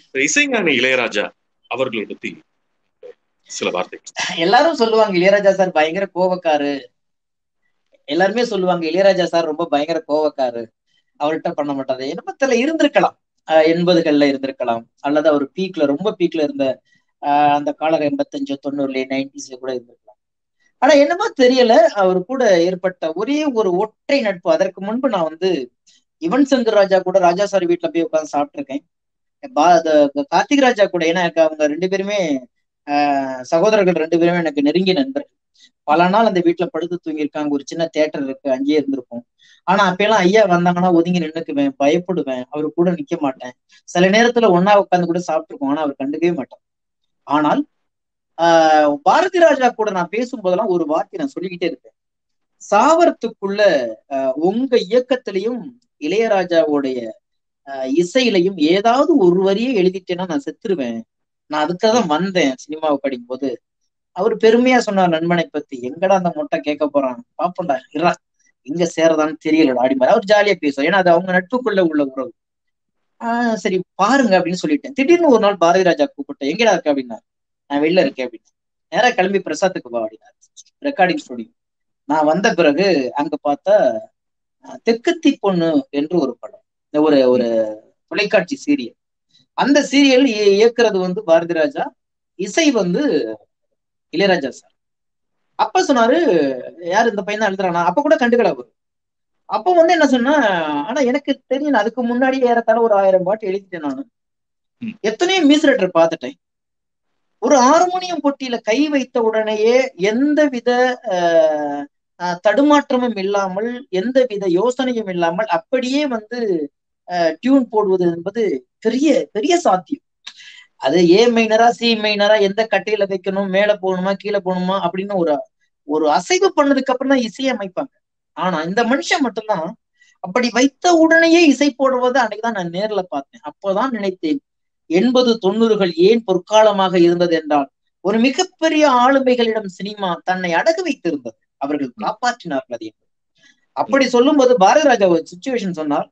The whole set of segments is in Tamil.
இசைஞானி இளையராஜா அவர்களை பத்தி சில வார்த்தை எல்லாரும் சொல்லுவாங்க இளையராஜா சார் பயங்கர கோவக்காரு எல்லாருமே சொல்லுவாங்க இளையராஜா சார் ரொம்ப பயங்கர கோவக்காரு அவர்கிட்ட பண்ண மாட்டாரு எண்பத்துல இருந்திருக்கலாம் எண்பதுகள்ல இருந்திருக்கலாம் அல்லது அவர் பீக்ல ரொம்ப பீக்ல இருந்த ஆஹ் அந்த காலம் எண்பத்தஞ்சு தொண்ணூறுல நைன்டிஸ்ல கூட இருந்திருக்கலாம் ஆனா என்னமோ தெரியல அவர் கூட ஏற்பட்ட ஒரே ஒரு ஒற்றை நட்பு அதற்கு முன்பு நான் வந்து யுவன் சங்கர் ராஜா கூட ராஜா சார் வீட்டுல போய் உட்காந்து சாப்பிட்டுருக்கேன் கார்த்திக் ராஜா கூட ஏன்னா எனக்கு அவங்க ரெண்டு பேருமே ஆஹ் சகோதரர்கள் ரெண்டு பேருமே எனக்கு நெருங்கிய நண்பர்கள் பல நாள் அந்த வீட்டுல படுத்து தூங்கியிருக்காங்க ஒரு சின்ன தேட்டர் இருக்கு அங்கேயே இருந்திருக்கும் ஆனா அப்பெல்லாம் ஐயா வந்தாங்கன்னா ஒதுங்கி நின்னுக்குவேன் பயப்படுவேன் அவரு கூட நிக்க மாட்டேன் சில நேரத்துல ஒன்னா உட்காந்து கூட சாப்பிட்டுருக்கோம் ஆனா அவர் கண்டுக்கவே மாட்டேன் ஆனால் ஆஹ் பாரதி ராஜா கூட நான் பேசும்போதெல்லாம் ஒரு வார்த்தை நான் சொல்லிக்கிட்டே இருப்பேன் சாவரத்துக்குள்ள உங்க இயக்கத்திலையும் இளையராஜாவுடைய இசையிலையும் ஏதாவது ஒரு வரியே எழுதிட்டேன்னா நான் செத்துருவேன் நான் அதுக்காக தான் வந்தேன் சினிமாவை படிக்கும் போது அவர் பெருமையா சொன்னார் நண்பனை பத்தி எங்கடா அந்த மொட்டை கேட்க போறான் பாப்பண்டா இரா எங்க சேரதான்னு தெரியலடா அடிமாரி அவர் ஜாலியா பேசுவார் ஏன்னா அது அவங்க நட்புக்குள்ள உள்ள உறவு ஆஹ் சரி பாருங்க அப்படின்னு சொல்லிட்டேன் திடீர்னு ஒரு நாள் பாரதி ராஜா கூப்பிட்டேன் எங்கடா இருக்க அப்படின்னா நான் வெளில இருக்கேன் அப்படின்னு நேரா கிளம்பி பிரசாத்துக்கு பா அப்படின்னா ரெக்கார்டிங் ஸ்டுடியோ நான் வந்த பிறகு அங்க பார்த்தா தெக்குத்தி பொண்ணு என்று ஒரு படம் ஒரு ஒரு தொலைக்காட்சி சீரியல் அந்த சீரியல் இயக்குறது வந்து பாரதி ராஜா இசை வந்து இளையராஜா சார் அப்ப சொன்னாரு யார் இந்த பையன் தான் எழுதுறானா அப்ப கூட கண்டுக்கல அவரு அப்ப வந்து என்ன சொன்னா ஆனா எனக்கு தெரியும் அதுக்கு முன்னாடி ஏறத்தாழ ஒரு ஆயிரம் பாட்டு எழுதிட்டேன் நானு எத்தனையோ மியூசிலேட்டர் பார்த்துட்டேன் ஒரு ஹார்மோனியம் பொட்டியில கை வைத்த உடனேயே எந்த வித தடுமாற்றமும் இல்லாமல் எந்த வித யோசனையும் இல்லாமல் அப்படியே வந்து டியூன் போடுவது என்பது பெரிய பெரிய சாத்தியம் அது ஏ மைனரா சி மைனரா எந்த கட்டையில வைக்கணும் மேல போகணுமா கீழே போகணுமா அப்படின்னு ஒரு ஒரு அசைவு பண்ணதுக்கு அப்புறம் தான் இசையை அமைப்பாங்க ஆனா இந்த மனுஷன் மட்டும்தான் அப்படி வைத்த உடனேயே இசை போடுவதை அன்னைக்குதான் நான் நேர்ல பார்த்தேன் அப்போதான் நினைத்தேன் எண்பது தொண்ணூறுகள் ஏன் பொற்காலமாக இருந்தது என்றால் ஒரு மிகப்பெரிய ஆளுமைகளிடம் சினிமா தன்னை அடகு வைத்திருந்தது அவர்கள் காப்பாற்றினார்கள் அது அப்படி சொல்லும்போது பாரதி ராஜா ஒரு சுச்சுவேஷன் சொன்னார்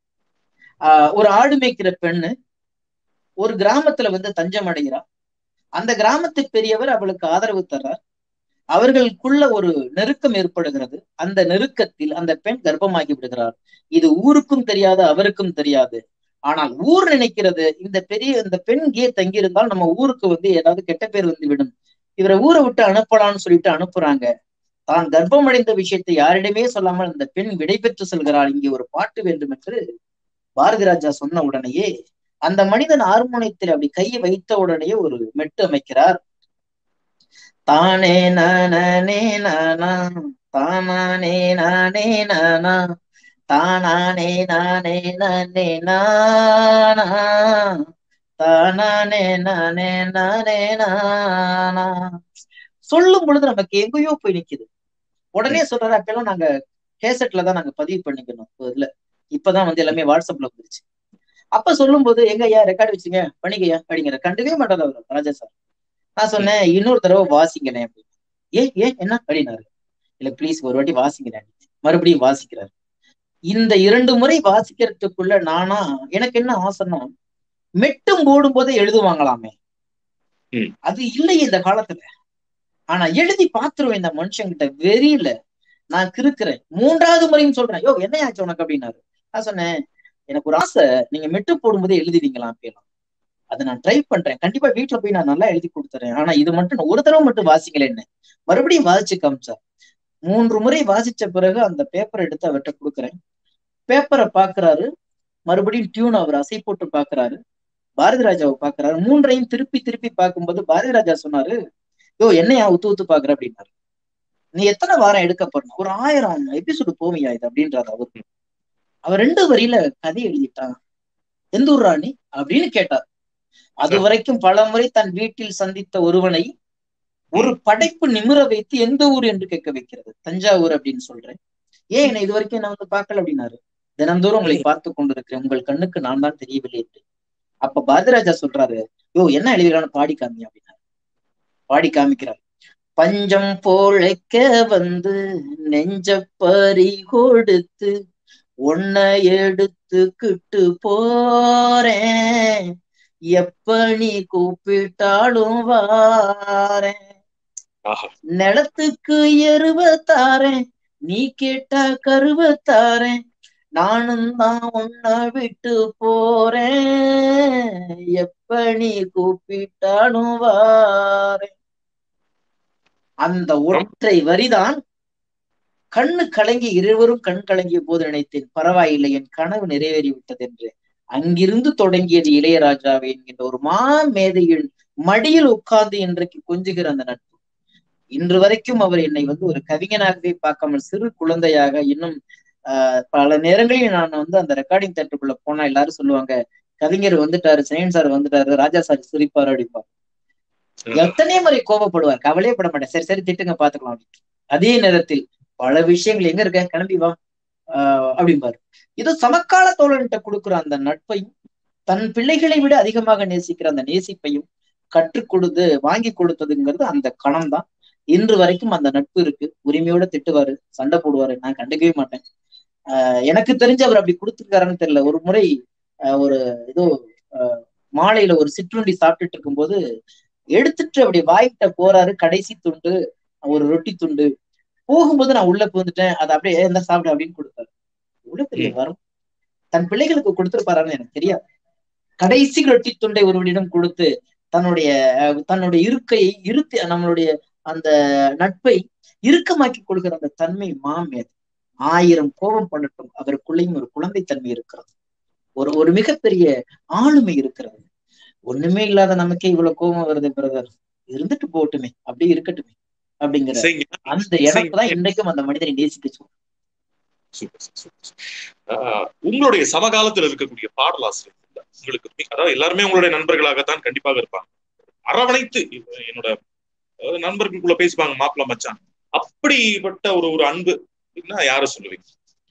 ஆஹ் ஒரு ஆடு மேய்க்கிற பெண்ணு ஒரு கிராமத்துல வந்து தஞ்சம் அடைகிறார் அந்த கிராமத்து பெரியவர் அவளுக்கு ஆதரவு தர்றார் அவர்களுக்குள்ள ஒரு நெருக்கம் ஏற்படுகிறது அந்த நெருக்கத்தில் அந்த பெண் கர்ப்பமாகி விடுகிறார் இது ஊருக்கும் தெரியாது அவருக்கும் தெரியாது ஆனால் ஊர் நினைக்கிறது இந்த பெரிய இந்த பெண் இங்கே தங்கியிருந்தால் நம்ம ஊருக்கு வந்து ஏதாவது கெட்ட பேர் வந்து விடும் இவரை ஊரை விட்டு அனுப்பலாம்னு சொல்லிட்டு அனுப்புறாங்க தான் கர்ப்பம் அடைந்த விஷயத்தை யாரிடமே சொல்லாமல் அந்த பெண் விடை பெற்று செல்கிறாள் இங்கே ஒரு பாட்டு வேண்டும் என்று பாரதி ராஜா சொன்ன உடனேயே அந்த மனிதன் ஹார்மோனியத்தில் அப்படி கையை வைத்த உடனே ஒரு மெட்டு அமைக்கிறார் தானே நானே நானா தானானே நானே நானா தானானே நானே நானே நானா தானானே நானே நானே நானா சொல்லும் பொழுது நமக்கு எங்கேயோ போய் நிக்குது உடனே சொல்றாரு அப்பெல்லாம் நாங்க கேசட்ல தான் நாங்க பதிவு பண்ணிக்கணும் இதுல இப்பதான் வந்து எல்லாமே வாட்ஸ்அப்ல வந்துருச்சு அப்ப சொல்லும் போது எங்க ஐயா ரெக்கார்டு வச்சுங்க பண்ணிக்கையா அப்படிங்கிற கண்டுக்கவே மாட்டாரு அவர் ராஜா சார் நான் சொன்னேன் இன்னொரு தடவை வாசிங்களேன் அப்படின்னு ஏ ஏன் என்ன அப்படின்னாரு இல்ல ப்ளீஸ் ஒரு வாட்டி வாசிக்கிறேன் மறுபடியும் வாசிக்கிறாரு இந்த இரண்டு முறை வாசிக்கிறதுக்குள்ள நானா எனக்கு என்ன ஆசைன்னா மெட்டும் போடும் போதே எழுதுவாங்களாமே அது இல்லை இந்த காலத்துல ஆனா எழுதி பாத்துருவேன் இந்த மனுஷங்கிட்ட வெறியில நான் கிருக்கிறேன் மூன்றாவது முறையும் சொல்றேன் யோ என்ன ஆச்சு உனக்கு அப்படின்னாரு நான் சொன்னேன் எனக்கு ஒரு ஆசை நீங்க மெட்டு போடும்போதே எழுதுவீங்களா அப்பெல்லாம் அதை நான் ட்ரை பண்றேன் கண்டிப்பா வீட்டுல போய் நான் நல்லா எழுதி கொடுத்துறேன் ஆனா இது மட்டும் ஒரு தடவை மட்டும் வாசிக்கலன்னு மறுபடியும் வாசிச்சு காமிச்சார் மூன்று முறை வாசிச்ச பிறகு அந்த பேப்பரை எடுத்து அவர்கிட்ட கொடுக்குறேன் பேப்பரை பாக்குறாரு மறுபடியும் டியூன் அவர் அசை போட்டு பாக்குறாரு பாரதி ராஜாவை பாக்குறாரு மூன்றையும் திருப்பி திருப்பி பார்க்கும்போது பாரதி ராஜா சொன்னாரு யோ என்னையா ஊத்து ஊத்து பாக்குற அப்படின்னாரு நீ எத்தனை வாரம் எடுக்க போறணும் ஒரு ஆயிரம் எபிசோடு போவியா இது அப்படின்றாரு அவரு அவர் ரெண்டு வரியில கதை எழுதிட்டான் எந்த ஊர் ராணி அப்படின்னு கேட்டார் அது வரைக்கும் பல முறை தன் வீட்டில் சந்தித்த ஒருவனை ஒரு படைப்பு நிமிர வைத்து எந்த ஊர் என்று கேட்க வைக்கிறது தஞ்சாவூர் அப்படின்னு சொல்றேன் ஏன் என்ன இது வரைக்கும் நான் வந்து பார்க்கல அப்படின்னாரு தினந்தோறும் உங்களை பார்த்து கொண்டிருக்கிறேன் உங்கள் கண்ணுக்கு நான் தான் தெரியவில்லை என்று அப்ப பாரதிராஜா சொல்றாரு யோ என்ன எழுதுகிறான்னு பாடி காமி அப்படின்னாரு பாடி காமிக்கிறார் பஞ்சம் போழைக்க வந்து நெஞ்ச பறி கொடுத்து உன்னை எடுத்துக்கிட்டு போறேன் எப்ப நீ கூப்பிட்டாலும் வாரேன் ஆஹா நிலத்துக்கு எருவ தாரேன் நீ கேட்டா கருவ தாரேன் நானும் தான் உன்னை விட்டு போறேன் எப்ப நீ கூப்பிட்டாலும் வாரேன் அந்த ஒற்றை வரிதான் கண்ணு கலங்கி இருவரும் கண் கலங்கிய போது நினைத்தேன் பரவாயில்லை என் கனவு நிறைவேறிவிட்டது என்று அங்கிருந்து தொடங்கியது இளையராஜாவே என்கின்ற ஒரு மா மேதையின் மடியில் உட்கார்ந்து இன்றைக்கு கொஞ்சுகிற அந்த நட்பு இன்று வரைக்கும் அவர் என்னை வந்து ஒரு கவிஞனாகவே பார்க்காமல் சிறு குழந்தையாக இன்னும் ஆஹ் பல நேரங்களில் நான் வந்து அந்த ரெக்கார்டிங் தேட்டருக்குள்ள போனா எல்லாரும் சொல்லுவாங்க கவிஞர் வந்துட்டாரு சைன் சார் வந்துட்டாரு ராஜா சார் சிரிப்பாரு அப்படிப்பார் எத்தனை முறை கோபப்படுவார் கவலையே பட மாட்டேன் சரி சரி திட்டுங்க பாத்துக்கலாம் அப்படின்னு அதே நேரத்தில் பல விஷயங்கள் எங்க இருக்க கிளம்பி வா ஆஹ் அப்படிம்பாரு இது சமகால தோழன்கிட்ட கொடுக்குற அந்த நட்பையும் தன் பிள்ளைகளை விட அதிகமாக நேசிக்கிற அந்த நேசிப்பையும் கற்றுக் கொடுத்து வாங்கி கொடுத்ததுங்கிறது அந்த கணம் தான் இன்று வரைக்கும் அந்த நட்பு இருக்கு உரிமையோட திட்டுவாரு சண்டை போடுவாரு நான் கண்டுக்கவே மாட்டேன் ஆஹ் எனக்கு தெரிஞ்சு அவர் அப்படி கொடுத்துருக்காருன்னு தெரியல ஒரு முறை ஆஹ் ஒரு ஏதோ ஆஹ் மாலையில ஒரு சிற்றுண்டி சாப்பிட்டுட்டு இருக்கும்போது எடுத்துட்டு அப்படி வாய்கிட்ட போறாரு கடைசி துண்டு ஒரு ரொட்டி துண்டு போகும்போது நான் உள்ள புகுந்துட்டேன் அதை அப்படியே என்ன சாப்பிடு அப்படின்னு கொடுத்தாரு இவ்வளவு பெரிய வரும் தன் பிள்ளைகளுக்கு கொடுத்திருப்பாரான்னு எனக்கு தெரியாது கடைசி ரொட்டி துண்டை ஒருவனிடம் கொடுத்து தன்னுடைய தன்னுடைய இருக்கையை இருத்தி நம்மளுடைய அந்த நட்பை இறுக்கமாக்கி கொள்கிற அந்த தன்மை மாமேது ஆயிரம் கோபம் பண்ணட்டும் அவருக்குள்ளேயும் ஒரு குழந்தை தன்மை இருக்கிறது ஒரு ஒரு மிகப்பெரிய ஆளுமை இருக்கிறது ஒண்ணுமே இல்லாத நமக்கே இவ்வளவு கோபம் வருது பிரதர் இருந்துட்டு போகட்டுமே அப்படியே இருக்கட்டுமே அப்படிங்கிற அந்த இழப்பு தான் இன்றைக்கும் அந்த மனிதனை நேசிக்க உங்களுடைய சமகாலத்தில் இருக்கக்கூடிய பாடலாசிரியர் உங்களுக்கு அதாவது எல்லாருமே உங்களுடைய நண்பர்களாகத்தான் கண்டிப்பாக இருப்பாங்க அரவணைத்து என்னோட நண்பர்களுக்குள்ள பேசிப்பாங்க மாப்பிள்ள மச்சான் அப்படிப்பட்ட ஒரு ஒரு அன்பு யார சொல்லுவீங்க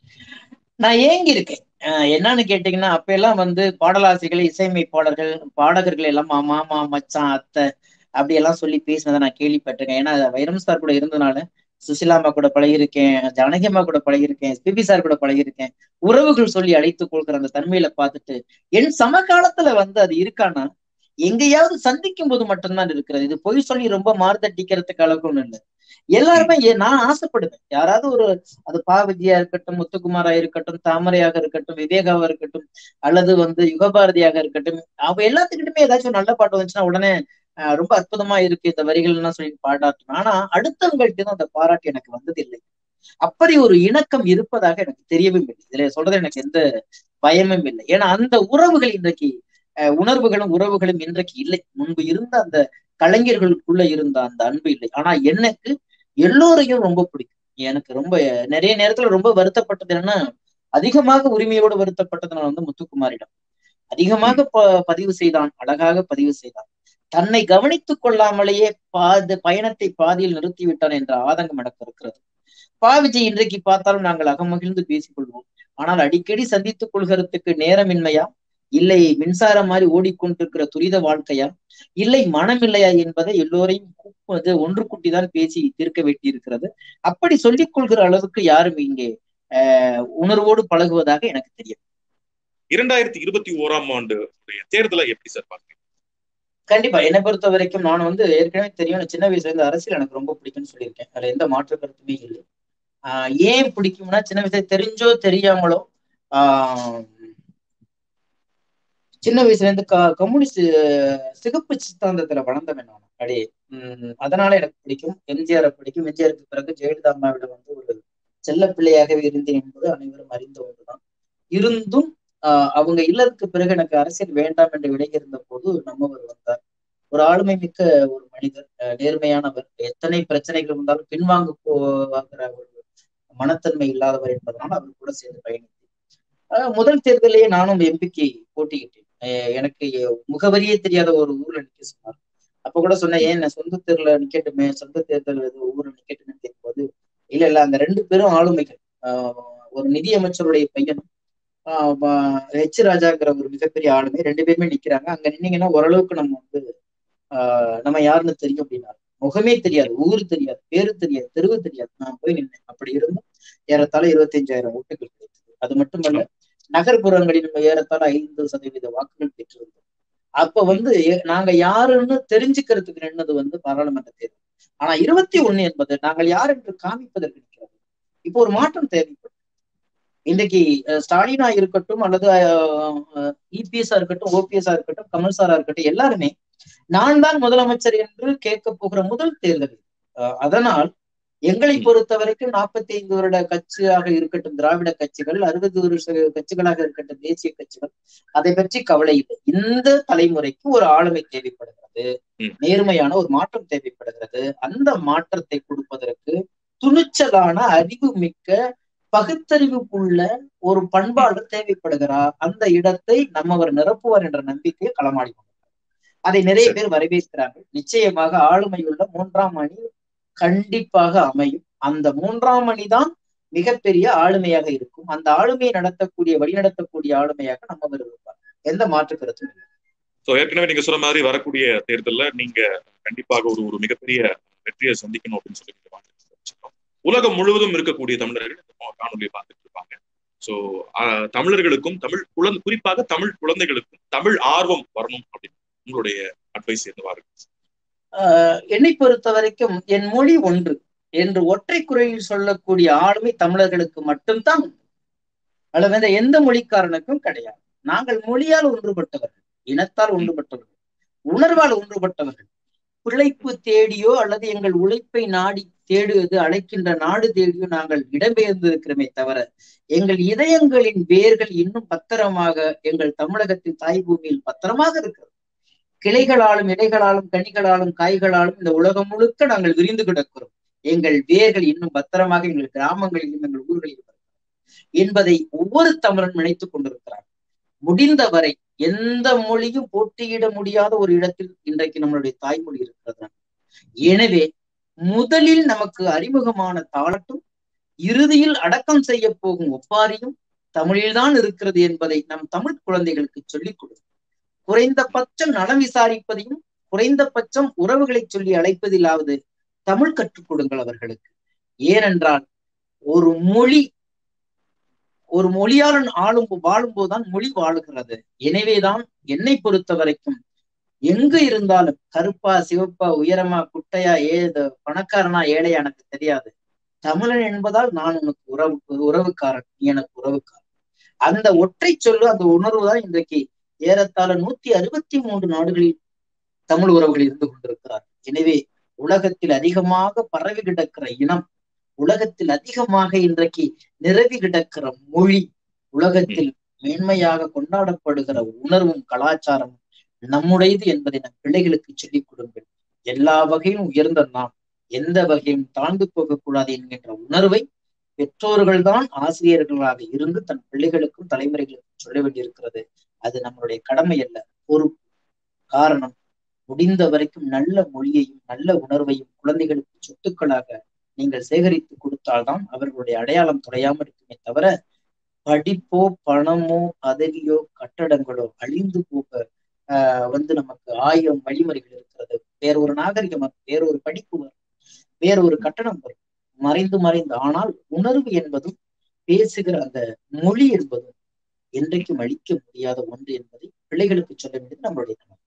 நான் ஏங்கி இருக்கேன் என்னன்னு கேட்டீங்கன்னா அப்ப எல்லாம் வந்து பாடலாசிரியர்கள் இசையமைப்பாளர்கள் பாடகர்கள் எல்லாம் மாமா மச்சான் அத்தை அப்படி எல்லாம் சொல்லி பேசினதை நான் கேள்விப்பட்டிருக்கேன் ஏன்னா வைரம் சார் கூட இருந்தனால சுசிலாமா கூட பழகிருக்கேன் ஜானகி அம்மா கூட பழகிருக்கேன் பிபி சார் கூட பழகிருக்கேன் உறவுகள் சொல்லி அழைத்துக் கொள்கிற அந்த தன்மையில பார்த்துட்டு என் சமகாலத்துல வந்து அது இருக்கானா எங்கேயாவது சந்திக்கும் போது மட்டும்தான் இருக்கிறது இது பொய் சொல்லி ரொம்ப மாறுதட்டிக்கிறதுக்கு அளவுக்கு ஒண்ணு இல்லை எல்லாருமே நான் ஆசைப்படுவேன் யாராவது ஒரு அது பாவதியா இருக்கட்டும் முத்துக்குமாரா இருக்கட்டும் தாமரையாக இருக்கட்டும் விவேகாவா இருக்கட்டும் அல்லது வந்து யுகபாரதியாக இருக்கட்டும் அவ எல்லாத்துக்கிட்டுமே ஏதாச்சும் நல்ல பாட்டு வந்துச்சுன்னா உடனே ரொம்ப அற்புதமா இருக்கு இந்த வரிகள்லாம் சொல்லி பாராட்டணும் ஆனா அடுத்தவங்கள்ட்ட அந்த பாராட்டு எனக்கு வந்ததில்லை அப்படி ஒரு இணக்கம் இருப்பதாக எனக்கு தெரியவும் இல்லை இதுல சொல்றது எனக்கு எந்த பயமும் இல்லை ஏன்னா அந்த உறவுகள் இன்றைக்கு உணர்வுகளும் உறவுகளும் இன்றைக்கு இல்லை முன்பு இருந்த அந்த கலைஞர்களுக்குள்ள இருந்த அந்த அன்பு இல்லை ஆனா எனக்கு எல்லோரையும் ரொம்ப பிடிக்கும் எனக்கு ரொம்ப நிறைய நேரத்துல ரொம்ப வருத்தப்பட்டது என்னன்னா அதிகமாக உரிமையோடு வருத்தப்பட்டது நான் வந்து முத்துக்குமாரிடம் அதிகமாக ப பதிவு செய்தான் அழகாக பதிவு செய்தான் தன்னை கவனித்துக் கொள்ளாமலேயே பாது பயணத்தை பாதியில் நிறுத்திவிட்டான் என்ற ஆதங்கம் எனக்கு இருக்கிறது பாவிஜய் இன்றைக்கு பார்த்தாலும் நாங்கள் அகமகிழ்ந்து பேசிக் கொள்வோம் ஆனால் அடிக்கடி சந்தித்துக் கொள்கிறதுக்கு நேரமின்மையா இல்லை மின்சாரம் மாதிரி ஓடிக்கொண்டிருக்கிற துரித வாழ்க்கையா இல்லை மனம் இல்லையா என்பதை எல்லோரையும் கூப்பது ஒன்று கூட்டிதான் பேசி தீர்க்க வேண்டி இருக்கிறது அப்படி சொல்லிக் கொள்கிற அளவுக்கு யாரும் இங்கே ஆஹ் உணர்வோடு பழகுவதாக எனக்கு தெரியும் இரண்டாயிரத்தி இருபத்தி ஓராம் ஆண்டு தேர்தலை எப்படி சார் பாக்குறீங்க கண்டிப்பா என்னை பொறுத்த வரைக்கும் நான் வந்து ஏற்கனவே தெரியும் சின்ன வயசுல இருந்து அரசியல் எனக்கு ரொம்ப பிடிக்கும்னு சொல்லியிருக்கேன் அதுல எந்த மாற்று கருத்துமே இல்லை ஆஹ் ஏன் பிடிக்கும்னா சின்ன வயசுல தெரிஞ்சோ தெரியாமலோ ஆஹ் சின்ன வயசுல இருந்து க கம்யூனிஸ்ட் சிகப்பு சித்தாந்தத்துல வளர்ந்தவன் நான் அப்படியே உம் அதனால எனக்கு பிடிக்கும் எம்ஜிஆரை பிடிக்கும் எம்ஜிஆருக்கு பிறகு ஜெயலலிதா அம்மாவிடம் வந்து ஒரு செல்ல பிள்ளையாகவே இருந்தேன் என்பது அனைவரும் அறிந்த ஒன்றுதான் இருந்தும் ஆஹ் அவங்க இல்லதுக்கு பிறகு எனக்கு அரசியல் வேண்டாம் என்று விலகி இருந்த போது நம்மவர் வந்தார் ஒரு ஆளுமை மிக்க ஒரு மனிதர் நேர்மையானவர் எத்தனை பிரச்சனைகள் இருந்தாலும் பின்வாங்க போகிற ஒரு மனத்தன்மை இல்லாதவர் என்பதனால் அவர் கூட சேர்ந்து பயணித்தேன் முதல் தேர்தலையே நானும் எம்பிக்கு போட்டியிட்டேன் எனக்கு முகவரியே தெரியாத ஒரு ஊர்ல நிக்க சொன்னார் அப்ப கூட சொன்னேன் ஏன் சொந்த தேர்தல நிக்கட்டுமே சொந்த தேர்தல் எது ஊர்ல நிக்கட்டுமே கேட்கும்போது இல்ல இல்ல அந்த ரெண்டு பேரும் ஆளுமைகள் ஆஹ் ஒரு நிதி அமைச்சருடைய பையனும் ஹெச் ராஜாங்கிற ஒரு மிகப்பெரிய ஆளுமை ரெண்டு பேருமே நிக்கிறாங்க அங்க நின்னீங்கன்னா ஓரளவுக்கு நம்ம வந்து ஆஹ் நம்ம யாருன்னு தெரியும் அப்படின்னா முகமே தெரியாது ஊரு தெரியாது பேரு தெரியாது தெருவு தெரியாது நான் போய் நின்னேன் அப்படி இருந்தும் ஏறத்தாழ இருபத்தஞ்சாயிரம் ஓட்டுகள் கிடைத்தது அது மட்டுமல்ல நகர்ப்புறங்களில் ஏறத்தாழ ஐந்து சதவீத வாக்குகள் பெற்றிருந்தோம் அப்ப வந்து நாங்க யாருன்னு தெரிஞ்சுக்கிறதுக்கு நின்னது வந்து பாராளுமன்ற தேர்தல் ஆனா இருபத்தி ஒண்ணு என்பது நாங்கள் யார் என்று காமிப்பதற்கு நிற்கிறது இப்போ ஒரு மாற்றம் தேவைப்படும் இன்றைக்கு ஸ்டாலினா இருக்கட்டும் அல்லது இபிஎஸ்ஆ இருக்கட்டும் ஓபிஎஸ்ஆ இருக்கட்டும் கமல் சாரா இருக்கட்டும் எல்லாருமே நான் தான் முதலமைச்சர் என்று கேட்க போகிற முதல் தேர்தல் அதனால் எங்களை பொறுத்த வரைக்கும் நாற்பத்தி ஐந்து வருட கட்சியாக இருக்கட்டும் திராவிட கட்சிகள் அறுபது வருஷ கட்சிகளாக இருக்கட்டும் தேசிய கட்சிகள் அதை பற்றி கவலை இல்லை இந்த தலைமுறைக்கு ஒரு ஆளுமை தேவைப்படுகிறது நேர்மையான ஒரு மாற்றம் தேவைப்படுகிறது அந்த மாற்றத்தை கொடுப்பதற்கு துணிச்சலான அறிவு மிக்க பகுத்தறிவுக்குள்ள ஒரு பண்பாளர் தேவைப்படுகிறார் அந்த இடத்தை நம்மவர் நிரப்புவார் என்ற நம்பிக்கையை களமாடி கொண்டிருக்கிறார் அதை நிறைய பேர் வரவேற்கிறார்கள் நிச்சயமாக ஆளுமையுள்ள மூன்றாம் அணி கண்டிப்பாக அமையும் அந்த மூன்றாம் அணிதான் மிகப்பெரிய ஆளுமையாக இருக்கும் அந்த ஆளுமையை நடத்தக்கூடிய வழிநடத்தக்கூடிய ஆளுமையாக நம்ம இருப்பார் எந்த மாற்று கருத்தும் இல்லை ஸோ ஏற்கனவே நீங்க சொன்ன மாதிரி வரக்கூடிய தேர்தலில் நீங்க கண்டிப்பாக ஒரு ஒரு மிகப்பெரிய வெற்றியை சந்திக்கணும் அப்படின்னு சொல்லி உலகம் முழுவதும் இருக்கக்கூடிய தமிழர்கள் இந்த காணொலியை பார்த்துட்டு இருப்பாங்க ஸோ தமிழர்களுக்கும் தமிழ் குழந்தை குறிப்பாக தமிழ் குழந்தைகளுக்கும் தமிழ் ஆர்வம் வரணும் அப்படின்னு உங்களுடைய அட்வைஸ் என்னவா இருக்கு என்னை பொறுத்த வரைக்கும் என் மொழி ஒன்று என்று ஒற்றை குறையில் சொல்லக்கூடிய ஆளுமை தமிழர்களுக்கு மட்டும்தான் அல்லது வேற எந்த மொழிக்காரனுக்கும் கிடையாது நாங்கள் மொழியால் ஒன்றுபட்டவர்கள் இனத்தால் ஒன்றுபட்டவர்கள் உணர்வால் ஒன்றுபட்டவர்கள் பிழைப்பு தேடியோ அல்லது எங்கள் உழைப்பை நாடி தேடுவது அழைக்கின்ற நாடு தேடியோ நாங்கள் இடம்பெயர்ந்து இருக்கிறோமே தவிர எங்கள் இதயங்களின் வேர்கள் இன்னும் பத்திரமாக எங்கள் தமிழகத்தின் தாய் பூமியில் பத்திரமாக இருக்கிறது கிளைகளாலும் இலைகளாலும் கனிகளாலும் காய்களாலும் இந்த உலகம் முழுக்க நாங்கள் விரிந்து கிடக்கிறோம் எங்கள் வேர்கள் இன்னும் பத்திரமாக எங்கள் கிராமங்களிலும் எங்கள் ஊர்களிலும் என்பதை ஒவ்வொரு தமிழன் நினைத்துக் கொண்டிருக்கிறார் முடிந்தவரை எந்த மொழியும் போட்டியிட முடியாத ஒரு இடத்தில் இன்றைக்கு நம்மளுடைய தாய்மொழி இருக்கிறது எனவே முதலில் நமக்கு அறிமுகமான தாளட்டும் இறுதியில் அடக்கம் செய்ய போகும் ஒப்பாரியும் தமிழில்தான் இருக்கிறது என்பதை நம் தமிழ் குழந்தைகளுக்கு சொல்லிக் கொடுக்கும் குறைந்தபட்சம் நலம் விசாரிப்பதையும் குறைந்தபட்சம் உறவுகளை சொல்லி அழைப்பதிலாவது தமிழ் கற்றுக் கொடுங்கள் அவர்களுக்கு ஏனென்றால் ஒரு மொழி ஒரு மொழியாளன் ஆளும் வாழும் போதுதான் மொழி வாழுகிறது எனவேதான் என்னை பொறுத்த வரைக்கும் எங்க இருந்தாலும் கருப்பா சிவப்பா உயரமா குட்டையா ஏ பணக்காரனா ஏழையா எனக்கு தெரியாது தமிழன் என்பதால் நான் உனக்கு உறவு உறவுக்காரன் நீ எனக்கு உறவுக்காரன் அந்த ஒற்றை சொல்லு அந்த உணர்வு தான் இன்றைக்கு ஏறத்தாழ நூத்தி அறுபத்தி மூன்று நாடுகளில் தமிழ் உறவுகள் இருந்து கொண்டிருக்கிறார் எனவே உலகத்தில் அதிகமாக பரவி கிடக்கிற இனம் உலகத்தில் அதிகமாக இன்றைக்கு நிரவி கிடக்கிற மொழி உலகத்தில் மேன்மையாக கொண்டாடப்படுகிற உணர்வும் கலாச்சாரமும் நம்முடையது என்பதை நம் பிள்ளைகளுக்கு சொல்லிக் கொடுங்கள் எல்லா வகையும் உயர்ந்த நாம் எந்த வகையும் தாழ்ந்து போகக்கூடாது என்கின்ற உணர்வை பெற்றோர்கள் தான் ஆசிரியர்களாக இருந்து தன் பிள்ளைகளுக்கும் தலைமுறைகளுக்கும் சொல்ல வேண்டியிருக்கிறது அது நம்மளுடைய கடமை அல்ல பொறுப்பு காரணம் முடிந்த வரைக்கும் நல்ல மொழியையும் நல்ல உணர்வையும் குழந்தைகளுக்கு சொத்துக்களாக நீங்கள் சேகரித்து கொடுத்தால்தான் அவர்களுடைய அடையாளம் தொலையாமல் இருக்குமே தவிர படிப்போ பணமோ பதவியோ கட்டடங்களோ அழிந்து போக ஆஹ் வந்து நமக்கு ஆயிரம் வழிமுறைகள் இருக்கிறது வேறொரு நாகரிகம் வேறொரு படிப்பு வரும் வேறொரு கட்டணம் வரும் மறைந்து மறைந்து ஆனால் உணர்வு என்பதும் பேசுகிற அந்த மொழி என்பதும் என்றைக்கும் அழிக்க முடியாத ஒன்று என்பதை பிள்ளைகளுக்கு சொல்ல வேண்டியது நம்மளுடைய